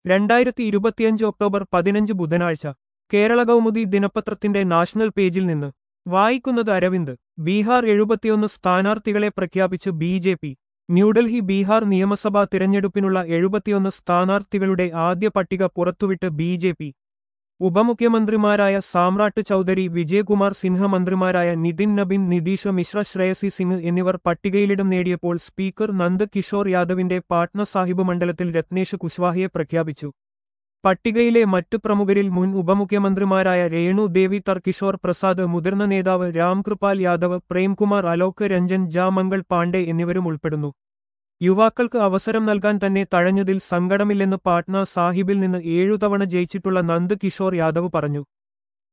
രണ്ടായിരത്തി ഇരുപത്തിയഞ്ച് ഒക്ടോബർ പതിനഞ്ച് ബുധനാഴ്ച കേരള കൗമുദി ദിനപത്രത്തിന്റെ നാഷണൽ പേജിൽ നിന്ന് വായിക്കുന്നത് അരവിന്ദ് ബീഹാർ എഴുപത്തിയൊന്ന് സ്ഥാനാർത്ഥികളെ പ്രഖ്യാപിച്ച് B J P New Delhi Bihar നിയമസഭാ തിരഞ്ഞെടുപ്പിനുള്ള എഴുപത്തിയൊന്ന് സ്ഥാനാർത്ഥികളുടെ ആദ്യ പട്ടിക പുറത്തുവിട്ട് ബി ജെ പി ഉപമുഖ്യമന്ത്രിമാരായ സാമ്രാട്ട് ചൌധരി വിജയകുമാർ സിൻഹ മന്ത്രിമാരായ നിതിൻ നബിൻ നിതീഷ് മിശ്ര ശ്രേയസി സിംഗ് എന്നിവർ പട്ടികയിലിടം നേടിയപ്പോൾ സ്പീക്കർ നന്ദ് കിഷോർ യാദവിന്റെ പാട്ന സാഹിബ് മണ്ഡലത്തിൽ രത്നേഷ് കുശ്വാഹയെ പ്രഖ്യാപിച്ചു പട്ടികയിലെ മറ്റു പ്രമുഖരിൽ മുൻ ഉപമുഖ്യമന്ത്രിമാരായ രേണു ദേവി തർക്കിഷോർ പ്രസാദ് മുതിർന്ന നേതാവ് രാംകൃപാൽ യാദവ് പ്രേംകുമാർ അലോക് രഞ്ജൻ ജാ മംഗൾ പാണ്ഡെ എന്നിവരും ഉൾപ്പെടുന്നു യുവാക്കൾക്ക് അവസരം നൽകാൻ തന്നെ തഴഞ്ഞതിൽ സങ്കടമില്ലെന്ന് പാട്ന സാഹിബിൽ നിന്ന് ഏഴു തവണ ജയിച്ചിട്ടുള്ള നന്ദ് കിഷോർ യാദവ് പറഞ്ഞു